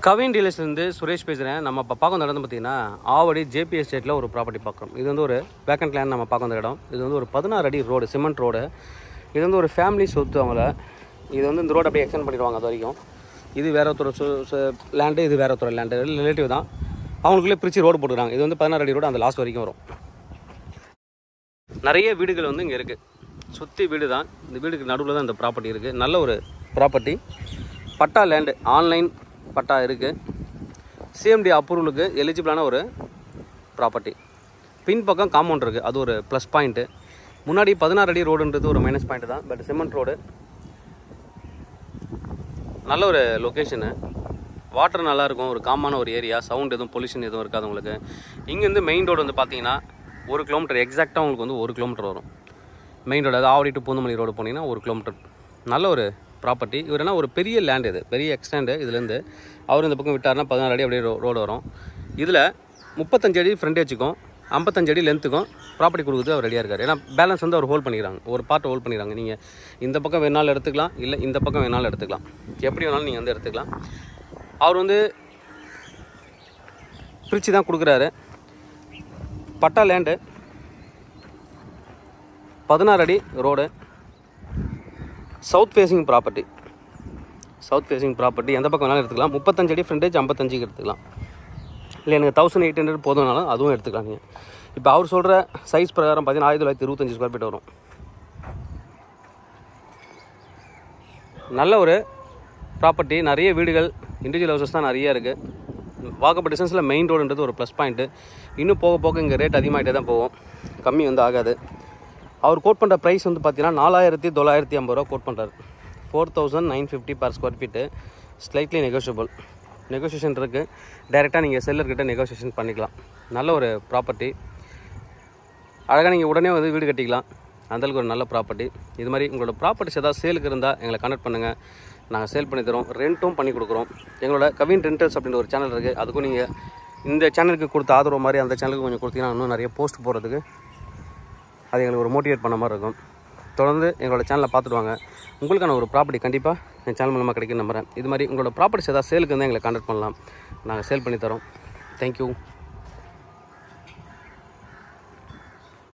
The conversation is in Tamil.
கவின் டீலர்ஸ்லேருந்து சுரேஷ் பேசுகிறேன் நம்ம இப்போ பார்க்க வந்த இடம் வந்து பார்த்தீங்கன்னா ஆவடி ஜேபி எஸ்டேட்டில் ஒரு ப்ராப்பர்ட்டி பார்க்குறோம் இது வந்து ஒரு வேக்கண்ட் லேண்ட் நம்ம பார்க்க வந்த இடம் இது வந்து ஒரு பதினாறு அடி ரோடு சிமெண்ட் ரோடு இது வந்து ஒரு ஃபேமிலி சொத்து அவங்கள இது வந்து இந்த ரோடு அப்படியே எக்ஸ்டெண்ட் பண்ணிடுவாங்க அது வரைக்கும் இது வேற ஒருத்தர் லேண்டு இது வேற ஒருத்தர் லேண்டு ரிலேட்டிவ் தான் அவங்களுக்குள்ளே பிரித்து ரோடு போட்டுக்கிறாங்க இது வந்து பதினாறு அடி ரோடு அந்த லாஸ்ட் வரைக்கும் வரும் நிறைய வீடுகள் வந்து இங்கே இருக்குது சுற்றி வீடு தான் இந்த வீடுக்கு நடுவில் தான் இந்த ப்ராப்பர்ட்டி இருக்குது நல்ல ஒரு property patta land online patta இருக்குது சிஎம்டி அப்ரூவலுக்கு எலிஜிபிளான ஒரு ப்ராப்பர்ட்டி பின்பக்கம் காம்பவுண்ட் இருக்குது அது ஒரு ப்ளஸ் பாயிண்ட்டு முன்னாடி பதினாறு அடி ரோடுன்றது ஒரு மைனஸ் பாயிண்ட் தான் பட் சிமெண்ட் ரோடு நல்ல ஒரு லொக்கேஷனு வாட்டர் நல்லாயிருக்கும் ஒரு காமான ஒரு ஏரியா சவுண்ட் எதுவும் பொல்யூஷன் எதுவும் இருக்காது உங்களுக்கு இங்கேருந்து மெயின் ரோடு வந்து பார்த்தீங்கன்னா ஒரு கிலோமீட்டர் எக்ஸாக்டாக உங்களுக்கு வந்து ஒரு கிலோமீட்டர் வரும் மெயின் ரோடு அதாவது ஆவடி டு பூந்தமல்லி ரோடு போனீங்கன்னா ஒரு கிலோமீட்டர் நல்ல ஒரு ப்ராப்பர்ட்டி இவர் என்ன ஒரு பெரிய லேண்ட் இது பெரிய எக்ஸ்டெண்டு இதுலேருந்து அவர் இந்த பக்கம் விட்டார்னா பதினாறு அடி அப்படியே ரோடு வரும் இதில் முப்பத்தஞ்சு அடி ஃப்ரண்டேஜுக்கும் ஐம்பத்தஞ்சு அடி லென்த்துக்கும் ப்ராப்பர்ட்டி கொடுக்குறது அவர் ரெடியாக இருக்கார் ஏன்னா பேலன்ஸ் வந்து அவர் ஹோல்ட் பண்ணிக்கிறாங்க ஒரு பார்ட் ஹோல்ட் பண்ணிக்கிறாங்க நீங்கள் இந்த பக்கம் வேணாலும் எடுத்துக்கலாம் இல்லை இந்த பக்கம் வேணாலும் எடுத்துக்கலாம் எப்படி வேணாலும் நீங்கள் வந்து எடுத்துக்கலாம் அவர் வந்து பிரித்து தான் கொடுக்குறாரு பட்டா லேண்டு பதினாறு அடி road south facing property south facing property எந்த பக்கம் வேணாலும் எடுத்துக்கலாம் முப்பத்தஞ்சு அடி ஃப்ரண்டேஜ் ஐம்பத்தஞ்சுக்கு எடுத்துக்கலாம் இல்லை எனக்கு தௌசண்ட் எயிட் ஹண்ட்ரட் போதும்னாலும் அதுவும் எடுத்துக்கலாம் நீங்கள் இப்போ அவர் சொல்கிற சைஸ் பிரகாரம் பார்த்தீங்கன்னா ஆயிரத்தி தொள்ளாயிரத்தி இருபத்தஞ்சி ஸ்கொயர் ஃபீட் வரும் நல்ல ஒரு ப்ராப்பர்ட்டி நிறைய வீடுகள் இண்டிவிஜுவல் ஹவுசஸ் தான் நிறைய இருக்குது வாக்கப் டிஸ்டன்ஸில் மெயின் ரோடுன்றது ஒரு ப்ளஸ் பாயிண்ட்டு இன்னும் போக போக இங்கே ரேட் அதிகமாகிட்டே தான் போகும் கம்மி வந்து ஆகாது அவர் கோட் பண்ணுற ப்ரைஸ் வந்து பார்த்தீங்கன்னா நாலாயிரத்தி தொள்ளாயிரத்தி ஐம்பது ரூபா கோட் பண்ணுறாரு four thousand nine fifty per square feet slightly negotiable negotiation இருக்குது டைரெக்டாக நீங்கள் செல்லர்கிட்ட நெகோஷியேஷன் பண்ணிக்கலாம் நல்ல ஒரு ப்ராப்பர்ட்டி அழகாக நீங்கள் உடனே வந்து வீடு கட்டிக்கலாம் அந்தளவுக்கு ஒரு நல்ல ப்ராப்பர்ட்டி இது மாதிரி உங்களோட ப்ராப்பர்ட்டிஸ் ஏதாவது சேலுக்கு இருந்தால் எங்களை கனெக்ட் பண்ணுங்கள் நாங்கள் சேல் பண்ணி தரோம் ரெண்ட்டும் பண்ணி கொடுக்குறோம் எங்களோட கவின் ரெண்டல்ஸ் அப்படின்ற ஒரு சேனல் இருக்குது அதுக்கும் நீங்கள் இந்த சேனலுக்கு கொடுத்த ஆதரவு மாதிரி அந்த சேனலுக்கு கொஞ்சம் கொடுத்தீங்கன்னா இன்னும் நிறைய போஸ்ட் போடுறதுக்கு அது எங்களுக்கு ஒரு மோட்டிவேட் பண்ண மாதிரி இருக்கும் தொடர்ந்து எங்களோட சேனலை பார்த்துட்டு வாங்க உங்களுக்கான ஒரு ப்ராப்பர்ட்டி கண்டிப்பாக என் சேனல் மூலமாக கிடைக்கும் நம்புறேன் இது மாதிரி உங்களோட ப்ராப்பர்ட்டிஸ் ஏதாவது சேலுக்கு இருந்தால் எங்களை கான்டாக்ட் பண்ணலாம் நாங்கள் சேல் பண்ணி தரோம் தேங்க்யூ